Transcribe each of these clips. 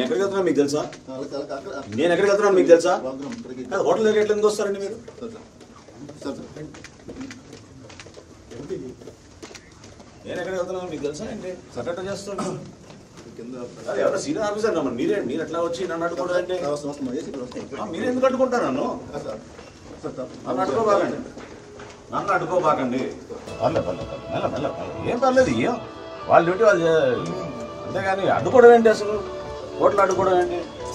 నేను ఎక్కడికి వెళ్తున్నా మీకు తెలుసా వాళ్ళకి- వాళ్ళకి అక్కడ- నేను ఎక్కడికి వెళ్తున్నాను మీకు తెలుసా ప్రోగ్రామ్ ఇక్కడికి. కాదు, హోటల్ దగ్గర ఎట్లా ఎందుకు వస్తారండి మీరు సార్, సార్. Sir, sir. నేను ఎక్కడికి వెళ్తున్నాను మీకు తెలుసా ఏంటి సటట చేస్తున్నాను కింద అదే ఎవరో సీనియర్ ఆఫీసర్ నమ్మని మీరే మీరు ఎట్లా వచ్చి నన్ను అడ్డుకోవడంటే అవసరం వస్తుంది. ఏసీ ఇక్కడ వస్తుంది. మీరు ఎందుకు అడ్డుకుంటారు నన్ను సార్, సార్. Sir, sir. నన్ను అడ్డుకోబాకండి నన్ను అడ్డుకోబాకండి పర్లేదు పర్లేదు పర్లేదు. మెల్ల మెల్ల మెల్ల. ఏం పర్లేదు ఏం వాళ్ళ డ్యూటీ వాళ్ళు చే- అంతేగాని అడ్డుకోవడం ఏంటి అసలు ఓట్లు అడ్డుకోవడం ఏంటి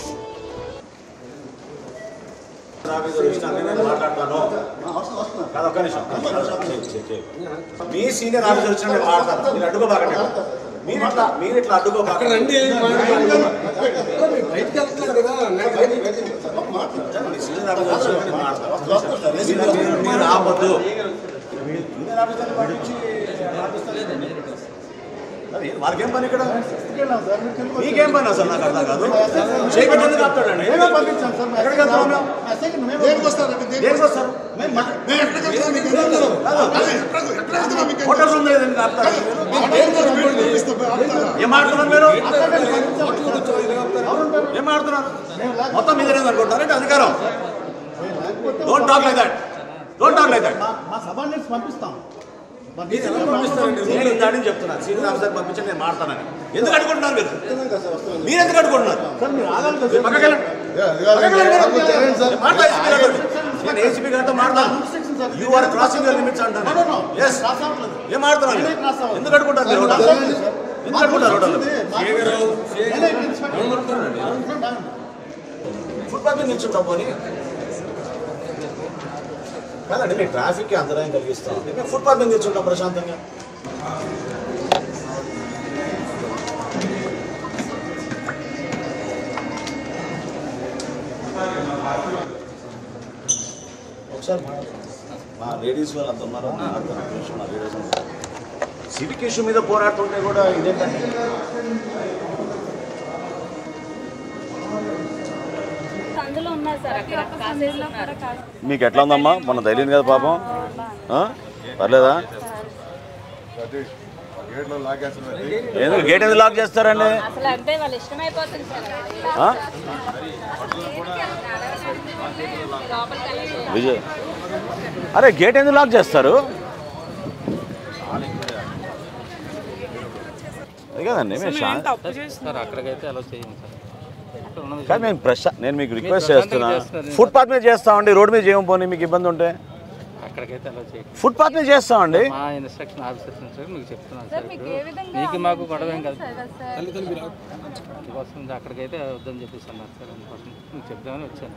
ఆఫీసర్ వచ్చినా నేను మాట్లాడతాను ఆ, వస్తున్నా, వస్తున్నా. కాదు ఒక్క నిమిషం చేయి, చేయి, చేయి. మీ సీనియర్ ఆఫీసర్ వచ్చిన నేను మాట్లాడతాను మీరు అడ్డుకోబాకండి మీరు ఇట్లా మీరు ఇట్లా అడ్డుకోబాకండి మీ సీనియర్ ఆఫీసర్ వచ్చిన నేను మాట్లాడతాను వస్తున్నా సార్. ఏసీ మీరు- మీరు- మీరు ఆపొద్దు సీనియర్ ఆఫీసర్ పట్టించి అదే, వాళ్ళకేం పని ఇక్కడ తీసుకెళ్ళాం సార్. మీరు కిందకు వచ్చి- మీకేం పని అసలు నాకు అర్థం కాదు చేయబెట్టి ఎందుకు ఆపుతాడండి మేమే పంపించాం సార్. మా ఎక్కడికి వెళ్తున్నాం మేము? ఆ సెకండ్ మేమే దేనికి వస్తారండి? దేనికి దేనికి వస్తారు మేము మా- మేము ఎక్కడికి వెళ్తున్నాం మీకు తెలియదు. అదే, ఎక్కడ- ఎక్కడ వెళ్తున్నాం మీకు తెలియదు. హోటల్స్ ఉంది ఎందుకు ఆపుతారు మీరు? మేము దేనికి వస్తాం? మేము పంపిస్తాం. మేము ఆపుతారా? ఏం ఆడుతున్నారు మీరు అక్కడికి పంపించాం సార్. ఏం ఆడుతున్నారు మొత్తం మీద అనుకుంటారంటే అధికారం don't talk like that don't talk like that మా- మా సబార్డినేట్స్ పంపిస్తాం మరి మీరు ఎందుకు పంపిస్తారండి నేను ఇందాడని చెప్తున్నాను సీనియర్ ఆఫీసర్ పంపించండి నేను మాడతానని ఎందుకు అడుగుంటున్నారు మీరు చెప్తున్నాం కదా సార్, వస్తున్నాం. మీరు ఎందుకు అడుగుంటున్నారు సార్ మీరు ఆగాలి కదా మీరు పక్కకి వెళ్ళండి. పక్కకి వెళ్ళండి మీరు. నేను మాట్లాడు ఏసీపీ గారితో. నేను ఏసీపీ గారితో మాట్లాడతాను you are crossing your limits అంటాను ఎస్ క్రాస్ అవ్వట్లేదు. ఏం మాడుతున్నారు నేనే క్రాస్ అవ్వను. ఎందుకు అడుగుంటారు మీరు క్రాస్ హోటల్? అవ్వలేదు సార్. ఎందుకు అడుగుంటారు హోటల్ నేనే ఇన్స్పెక్టర్. ఫుట్పాత్ మీద నిల్చుంటాం పోనీ కాదండి మీ ట్రాఫిక్కి అంతరాయం కలిగిస్తాం మేము ఫుట్పాత్ మీద నిల్చుంటాం ప్రశాంతంగా ఒకసారి మాట్లాడతాం. మా లేడీస్ వాళ్ళు అంత ఉన్నారు మాట్లాడతాను ఒక నిమిషం, మా లేడీస్ ఉన్నారు. సివిక్ ఇష్యూ మీద పోరాడుతుంటే కూడా ఇదేంటండి అందులో ఉన్నారు సార్ అక్కడ కాసేజ్లో కూడా కాదు మీకు ఎట్లా ఉందమ్మా మొన్న తగిలింది కదా పాపం ఆ? పర్లేదా ఎందుకు గేట్ ఎందుకు లాక్ చేస్తారండి అసలు అంటే వాళ్ళు ఇష్టమైపోతుంది సార్ అది. ఆ? లోపలికి వెళ్ళలేదు విజయ్ అరే గేట్ ఎందుకు లాక్ చేస్తారు అది కదండి మేము శా- సార్ అక్కడికైతే అలా చేయండి సార్ అక్కడ ఉన్నది కానీ మేము ప్రశా నేను మీకు రిక్వెస్ట్ ప్రశాంతంగా చేస్తున్నా చేస్తున్నారు. ఫుట్పాత్ మీద చేస్తామండి రోడ్ మీద చేయము పోనీ మీకు ఇబ్బంది ఉంటే అక్కడికైతే అలా చేయండి ఫుట్పాత్ మీద చేస్తామండి మా ఇన్స్ట్రక్షన్ ఆఫీసర్ నుంచి మీకు చెప్తున్నాను సార్ సార్ మీకు ఇప్పుడు ఏ విధంగా మీకు మాకు గొడవ ఏం కాదు సార్ సార్ అందుకోసం అక్కడికైతే వద్దని చెప్పేసి అన్నారు సార్ అందుకోసం మీకు చెప్దామని వచ్చాను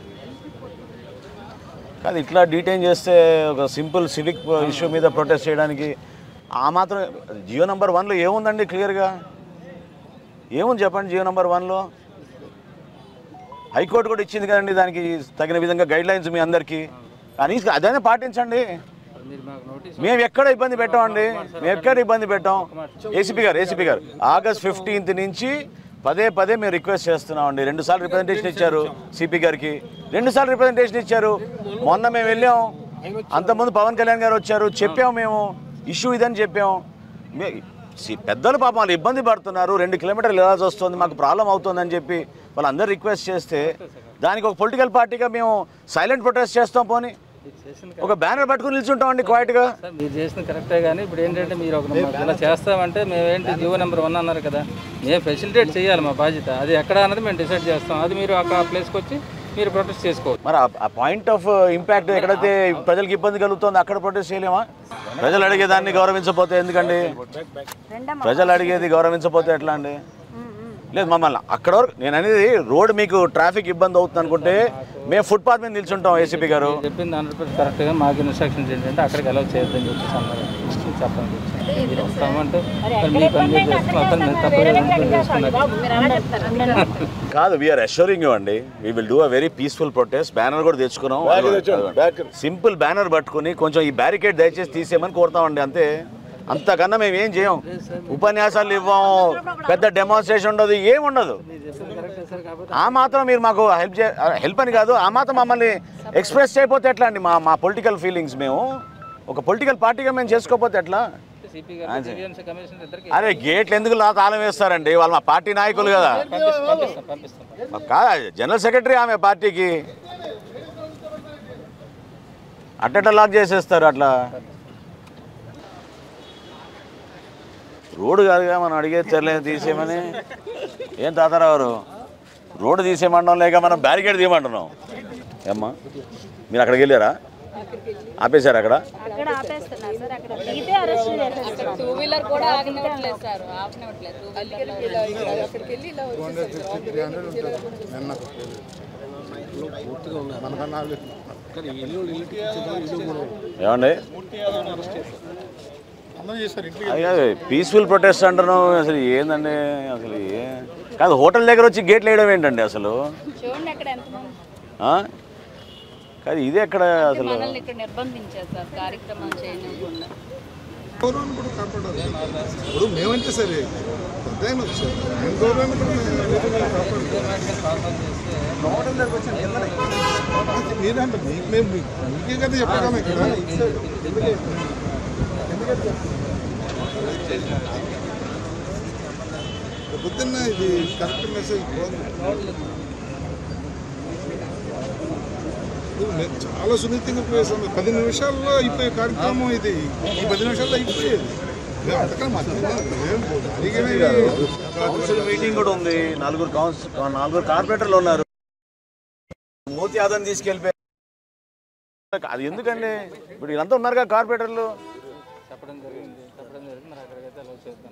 కాదు ఇట్లా డీటైన్ చేస్తే ఒక సింపుల్ సివిక్ ఇష్యూ మీద ప్రొటెస్ట్ చేయడానికి ఆ మాత్రం జియో నెంబర్ వన్లో ఏముందండి క్లియర్గా ఏముంది చెప్పండి జియో నెంబర్ వన్లో హైకోర్టు కూడా ఇచ్చింది కదండి దానికి తగిన విధంగా గైడ్ లైన్స్ మీ అందరికీ కానీ అదైనా పాటించండి సార్ మీరు మాకు నోటీస్ మేము ఎక్కడ ఇబ్బంది పెట్టామండి మేము ఎక్కడ ఇబ్బంది పెట్టాం ఏసీపీ గారు ఏసీపీ గారు ఆగస్ట్ ఫిఫ్టీన్త్ నుంచి పదే పదే మేము రిక్వెస్ట్ చేస్తున్నామండి రెండు సార్లు రిప్రజెంటేషన్ ఇచ్చారు సిపి గారికి రెండు సార్లు రిప్రజెంటేషన్ ఇచ్చారు మొన్న మేము వెళ్ళాం అంతకుముందు పవన్ కళ్యాణ్ గారు వచ్చారు చెప్పాం మేము ఇష్యూ ఇదని చెప్పాం మే- సి- పెద్దలు పాపం వాళ్ళు ఇబ్బంది పడుతున్నారు రెండు కిలోమీటర్లు వెళ్ళాల్సి వస్తుంది మాకు ప్రాబ్లం అవుతుందని చెప్పి వాళ్ళందరూ రిక్వెస్ట్ చేస్తే దానికి ఒక పొలిటికల్ పార్టీగా మేము సైలెంట్ ప్రొటెస్ట్ చేస్తాం పోనీ మీరు చేసింది ఒక బ్యానర్ పట్టుకుని నిల్చుంటామండి క్వైట్గా సార్ మీరు చేసిన కరెక్టే కానీ ఇప్పుడు ఏంటంటే మీరు ఒక మాకు ఇలా చేస్తామంటే మేమేంటి జియో నెంబర్ వన్ అన్నారు కదా మేము ఫెసిలిటేట్ చేయాలి మా బాధ్యత అది ఎక్కడ అన్నది మేము డిసైడ్ చేస్తాం అది మీరు అక్కడ ఆ ప్లేస్కి వచ్చి మీరు ప్రొటెస్ట్ చేసుకోవచ్చు మరి ఆ- ఆ పాయింట్ ఆఫ్ ఇంపాక్ట్ ఎక్కడైతే ప్రజలకు ఇబ్బంది కలుగుతుందో అక్కడ ప్రొటెస్ట్ చేయలేమా ప్రజలు అడిగేదాన్ని గౌరవించకపోతే ఎందుకండి ప్రజలు అడిగేది గౌరవించకపోతే ఎట్లా అండి లేదు మమ్మల్ని అక్కడ వరకు నేను అనేది రోడ్ మీకు ట్రాఫిక్ ఇబ్బంది అవుతుంది అనుకుంటే మేము ఫుట్పాత్ మీద నిల్చుంటాం ఏసీపీ గారు చెప్పింది హండ్రెడ్ పర్సెంట్ కరెక్ట్గా మాకు ఇన్స్ట్రక్షన్స్ ఏంటంటే అక్కడికి ఎలా చేయొద్దని చెప్పేసి అన్నారు చెప్పండి మీరు వస్తామంటే మరి మీ పని మీరు చేసుకున్నారు మేము తప్పగా చేసుకున్నారు మీరు అలా చెప్తారు కాదు వీఆర్ అష్యూరింగ్ యూ అండి we will do a very peaceful protest banner కూడా తెచ్చుకున్నాం సింపుల్ బ్యానర్ పట్టుకుని కొంచెం ఈ బ్యారికేడ్ దయచేసి తీసేయమని కోరుతామండి అంతే అంతకన్నా మేము ఏం చేయం ఉపన్యాసాలు ఇవ్వం పెద్ద డెమాన్స్ట్రేషన్ ఉండదు ఏం ఉండదు మీరు చెప్పింది కరెక్టే సార్ కాబట్టి ఆ మాత్రం మీరు మాకు హెల్ప్ చే హెల్ప్ అని కాదు ఆ మాత్రం మమ్మల్ని ఎక్స్ప్రెస్ చేయకపోతే ఎట్లా అండి మా మా పొలిటికల్ ఫీలింగ్స్ మేము ఒక పొలిటికల్ పార్టీగా మేము చేసుకోకపోతే ఎట్లా సిపి గారు జీవీఎంసీ కమిషనర్ ఇద్దరికి అరే గేట్లు ఎందుకు లా తాళం వేస్తారండి వాళ్ళు మా పార్టీ నాయకులు కదా పంపిస్తాం పంపిస్తాం పంపిస్తాం కాదా జనరల్ సెక్రటరీ ఆమె పార్టీకి అట్టట లాక్ చేసేస్తారు అట్లా రోడ్డు కాదుగా మనం అడిగే చర్యలు తీసేయమని ఏం తాతారావు రోడ్డు తీసేయమంటాం లేక మనం బ్యారికేడ్ తీయమంటున్నాం ఏమ్మా మీరు అక్కడికి వెళ్ళారా ఆపేశారు అక్కడ అక్కడ ఆపేస్తున్నారు సార్ అక్కడ దిగితే అరెస్ట్ చేసేస్తారు టూ వీలర్ కూడా ఆగనివ్వట్లేదు సార్ ఆపనివ్వట్లేదు టూ వీలర్ అక్కడికి వెళ్ళి ఇలా త్రీ హండ్రెడ్ ఉంటుంది నిన్న పూర్తిగా ఉన్నాయి మనకన్నా ఏమండి అందరూ చేశారు ఇంటికి అది కాదు పీస్ఫుల్ ప్రొటెస్ట్ అంటున్నావు అసలు ఏందండి అసలు ఏ కాదు హోటల్ దగ్గర వచ్చి గేట్లు వేయడం ఏంటండి అసలు చూడండి అక్కడ ఎంతమంది ఆ? కాదు ఇది ఎక్కడ అసలు మనల్ని ఇక్కడ నిర్బంధించారు సార్ కార్యక్రమం చేయనివ్వకుండా గౌరవాన్ని కూడా కాపాడాలి ఇప్పుడు మేమంటే సరే పెద్ద వచ్చారు మేము గౌరవాన్ని కూడా మేము కాపాడాలి మీరంటే మీకు మేము మీకు- మీకే కదా చెప్పగలం ఇక్కడ పొద్దున్న ఇది కరెక్ట్ మెసేజ్ పోదు ఇది మేము చాలా సున్నితంగా పోయేసాం పది నిమిషాల్లో అయిపోయే కార్యక్రమం ఇది ఈ పది నిమిషాల్లో అయిపోయేది మేము అంతకన్నా మధ్యలో ఏం అడిగేది కౌన్సిల్ మీటింగ్ కూడా ఉంది నలుగురు కౌన్సిల్ నలుగురు కార్పొరేటర్లు ఉన్నారు మూతి యాదవ్ తీసుకెళ్ళిపోయి అది ఎందుకండి ఇప్పుడు వీళ్ళంతా ఉన్నారుగా కార్పొరేటర్లు చెప్పడం జరిగింది చెప్పడం జరిగింది మరి అక్కడికైతే అలౌ చేద్దాం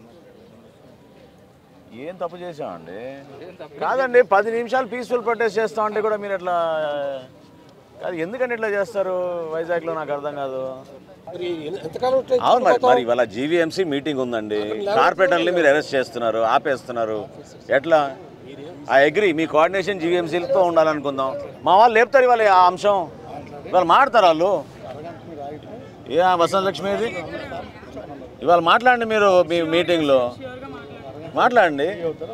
ఏం తప్పు చేసామండి ఏం తప్పు కాదండి పది నిమిషాలు పీస్ఫుల్ ప్రొటెస్ట్ చేస్తామంటే కూడా మీరు ఎట్లా కాదు ఎందుకని ఇట్లా చేస్తారు వైజాగ్లో నాకు అర్థం కాదు అవును మరి మరి ఇవాళ జీవీఎంసీ మీటింగ్ ఉందండి కార్పొరేటర్ని మీరు అరెస్ట్ చేస్తున్నారు ఆపేస్తున్నారు ఎట్లా ఆ అగ్రి మీ కోఆర్డినేషన్ జీవీఎంసీలతో ఉండాలనుకుందాం మా వాళ్ళు లేపుతారు ఇవాళ ఆ అంశం ఇవాళ మాడతారు వాళ్ళు ఏ ఆ వసంత లక్ష్మి ఇది ఇవాళ మాట్లాడండి మీరు మీ మీటింగ్లో మాట్లాడండి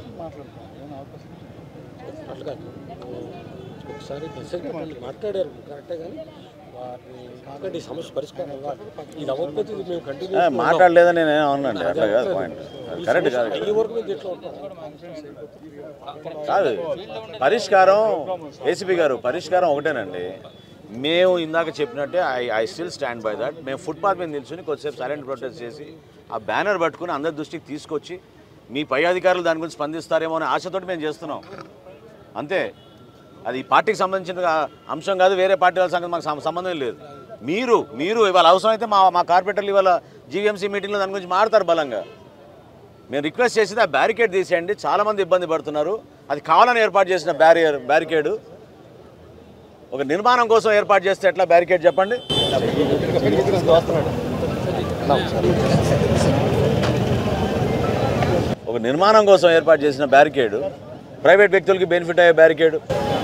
ఒకసారి మెసేజ్ పెట్టండి మాట్లాడారు కరెక్టే కానీ వారిని కాకండి ఈ సమస్య పరిష్కారం అవ్వాలి ఇది అవ్వకపోతే ఇది మేము కంటిన్యూ ఏ, మాట్లాడలేదని నేను అవునండి అట్లా కాదు పాయింట్ అది కరెక్ట్ కాదు కదా. ఈ వరకు మేము దీంట్లో ఉంటాం కాదు పరిష్కారం ఏసీపీ గారు పరిష్కారం ఒకటేనండి మేము ఇందాక చెప్పినట్టే I I still stand by that మేము ఫుట్పాత్ మీద నిల్చుని కొద్దిసేపు సైలెంట్ ప్రొటెస్ట్ చేసి ఆ బ్యానర్ పట్టుకుని అందరి దృష్టికి తీసుకొచ్చి మీ పై అధికారులు దాని గురించి స్పందిస్తారేమో అనే ఆశతోటి మేము చేస్తున్నాం అంతే అది ఈ పార్టీకి సంబంధించిన అంశం కాదు వేరే పార్టీ వాళ్ళ సంగతి మాకు సం- సంబంధం లేదు మీరు మీరు ఇవాళ అవసరమైతే మా మా కార్పొరేటర్లు ఇవాళ జీవీఎంసీ మీటింగ్లో దాని గురించి మాడతారు బలంగా మేము రిక్వెస్ట్ చేసేది ఆ బ్యారికేడ్ తీసేయండి చాలామంది ఇబ్బంది పడుతున్నారు అది కావాలని ఏర్పాటు చేసిన బ్యారియర్ బ్యారికేడు ఒక నిర్మాణం కోసం ఏర్పాటు చేస్తే ఎట్లా బ్యారికేడ్ చెప్పండి ఒక నిర్మాణం కోసం ఏర్పాటు చేసిన బ్యారికేడు ప్రైవేట్ వ్యక్తులకి బెనిఫిట్ అయ్యే బ్యారికేడు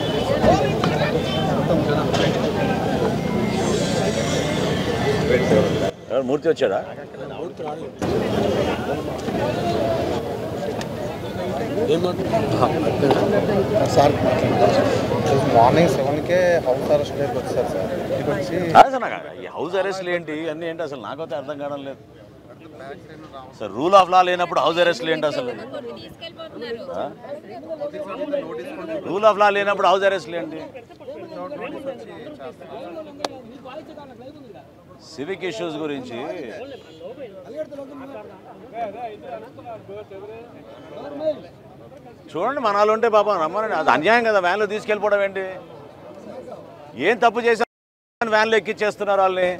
ఎవరు మూర్తి వచ్చాడా సార్ మార్నింగ్ సెవెన్కే హౌస్ అరెస్ట్ దగ్గరికి వచ్చారు సార్ ఇంటికి వచ్చి అసలు నాకు ఈ హౌస్ అరెస్ట్లు ఏంటి అన్నీ ఏంటి అసలు నాకైతే అర్థం కావడం లేదు సార్ రూల్ ఆఫ్ లా లేనప్పుడు హౌస్ అరెస్ట్లు ఏంటి అసలు రూల్ ఆఫ్ లా లేనప్పుడు హౌస్ అరెస్ట్లు ఏంటి సివిక్ ఇష్యూస్ గురించి చూడండి మన వాళ్ళు ఉంటే పాపం రమ్మనండి అది అన్యాయం కదా వ్యాన్లో తీసుకెళ్ళిపోవడం ఏంటి ఏం తప్పు చేశారు వ్యాన్లో ఎక్కిచ్చేస్తున్నారు వాళ్ళని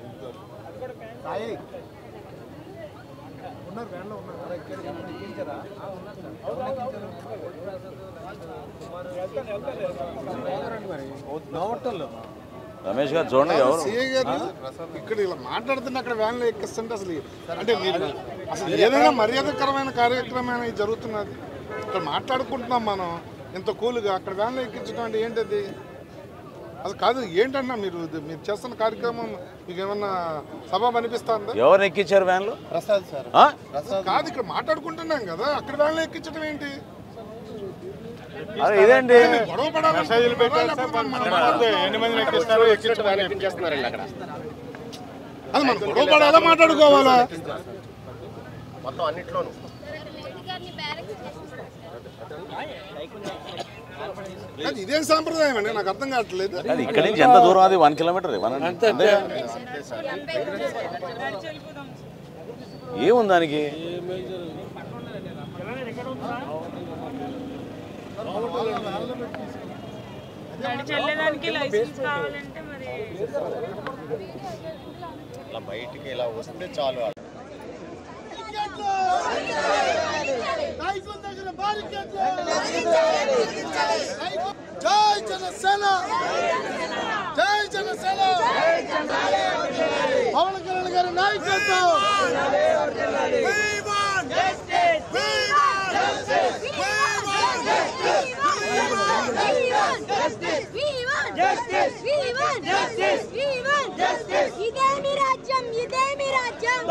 రమేష్ గారు చూడండి ఎవరు సిఐ గారు ఇక్కడ ఇలా మాట్లాడుతుంటే అక్కడ వ్యాన్లో ఎక్కిస్తుంటే అసలు అంటే మీరు అసలు ఏదైనా మర్యాదకరమైన కార్యక్రమం ఇది జరుగుతున్నది ఇక్కడ మాట్లాడుకుంటున్నాం మనం ఇంత కూల్గా అక్కడ వ్యాన్లో ఎక్కించడం అంటే ఏంటది అది కాదు ఏంటన్నా మీరు ఇది మీరు చేస్తున్న కార్యక్రమం మీకు ఏమన్నా సభ అనిపిస్తుందా ఎవరిని ఎక్కించారు వ్యాన్లో ప్రసాద్ సార్ ఆ? కాదు ఇక్కడ మాట్లాడుకుంటున్నాం కదా అక్కడ వ్యాన్లో ఎక్కించడం ఏంటి అదే ఇదేంటి గొడవ పడాలి ఎన్ని మంది ఎక్కిస్తారు అది మనం గొడవ పడి ఎలా మాట్లాడుకోవాలా మొత్తం అన్నిట్లోనూ అది ఇదేం సాంప్రదాయం అండి నాకు అర్థం కావట్లేదు అది ఇక్కడ నుంచి ఎంత దూరం అది వన్ కిలోమీటర్ వన్ అంతే ఏముంది దానికి చెల్లేదానికి లైసెన్స్ కావాలంటే మరి ఇలా బయటికి ఇలా వస్తే చాలు జై జనసేన జై జనసేన పవన్ కళ్యాణ్ గారి నాయకత్వం We want justice. We want justice. We want ఇదేమి రాజ్యం ఇదేమి రాజ్యం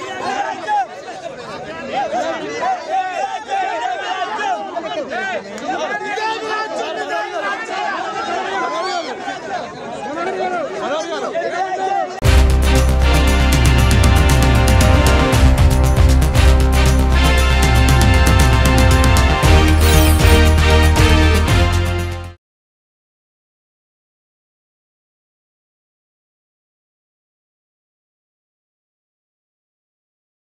జై